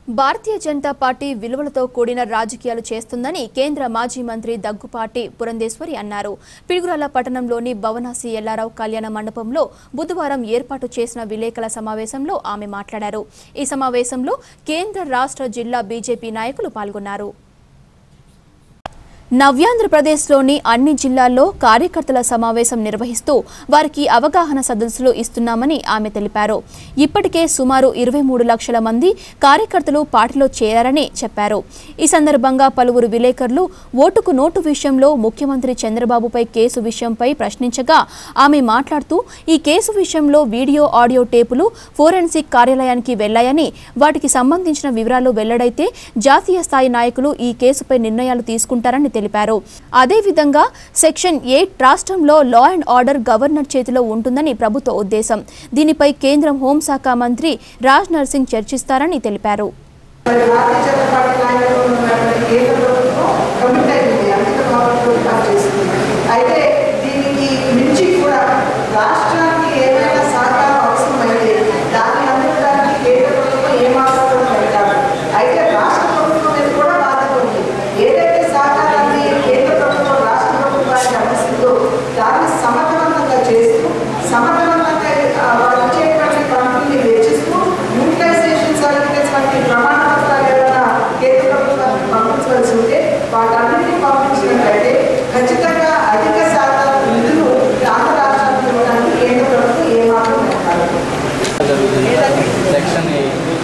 భారతీయ Janata party విలువలతో కూడిన రాజకీయాలు చేస్తుందని కేంద్ర మాజీ మంత్రి దగ్గుపాటి పురంధేశ్వరి అన్నారు పిడుగురాల పట్టణంలోని భవనాసి ఎల్లారావు కళ్యాణ మండపంలో బుధవారం ఏర్పాటు చేసిన విలేకరుల సమావేశంలో ఆమె మాట్లాడారు ఈ సమావేశంలో కేంద్ర రాష్ట్ర జిల్లా బీజేపీ నాయకులు పాల్గొన్నారు నవ్యాంధ్రప్రదేశ్లోని అన్ని జిల్లాల్లో కార్యకర్తల సమావేశం నిర్వహిస్తూ వారికి అవగాహన సదస్సులు ఇస్తున్నామని ఆమె తెలిపారు ఇప్పటికే సుమారు ఇరవై మూడు లక్షల మంది కార్యకర్తలు పార్టీలో చేరారని చెప్పారు ఈ సందర్భంగా పలువురు విలేకరులు ఓటుకు నోటు విషయంలో ముఖ్యమంత్రి చంద్రబాబుపై కేసు విషయంపై ప్రశ్నించగా ఆమె మాట్లాడుతూ ఈ కేసు విషయంలో వీడియో ఆడియో టేపులు ఫోరెన్సిక్ కార్యాలయానికి వెళ్లాయని వాటికి సంబంధించిన వివరాలు వెల్లడైతే జాతీయ స్థాయి నాయకులు ఈ కేసుపై నిర్ణయాలు తీసుకుంటారని తెలిపారు అదేవిధంగా సెక్షన్ ఎయిట్ రాష్ట్రంలో లా అండ్ ఆర్డర్ గవర్నర్ చేతిలో ఉంటుందని ప్రభుత్వ ఉద్దేశం దీనిపై కేంద్రం హోంశాఖ మంత్రి రాజ్ నర్సింగ్ చర్చిస్తారని తెలిపారు మరి భారతీయ జనతా పార్టీ నాయకులు ఉన్నటువంటి కేంద్ర ప్రభుత్వం కమిట్ అయింది అంకిత భావంతో పనిచేస్తుంది అయితే దీనికి మించి కూడా రాష్ట్రానికి ఏమైనా సహకారం అవసరమైతే దాన్ని అందించడానికి కేంద్ర ప్రభుత్వం ఏమాత్రం కూడా వెనకాడు అయితే రాష్ట్ర ప్రభుత్వం మీద కూడా బాధ్యత ఉంది ఏదైతే సహకారాన్ని కేంద్ర ప్రభుత్వం రాష్ట్ర ప్రభుత్వానికి అందిస్తుందో దాన్ని సమర్థవంతంగా చేస్తూ సమర్థవంతంగా ఆ, వారు ఇచ్చేటువంటి పనుల్ని వెచ్చిస్తూ యూటిలైజేషన్ సర్టిఫికేట్స్ వంటి ప్రమాణ పత్రాలు ఏమైనా కేంద్ర ప్రభుత్వానికి పంపించవలసి ఉంటే వాటన్నిటిని పంపించినట్లయితే ఖచ్చితంగా అధిక శాతం నిధులు ఆంధ్ర రాష్ట్రానికి ఇవ్వడానికి కేంద్ర ప్రభుత్వం ఏమాత్రం వెనకాడదు జరుగుతుంది సెక్షన్ ఎయిట్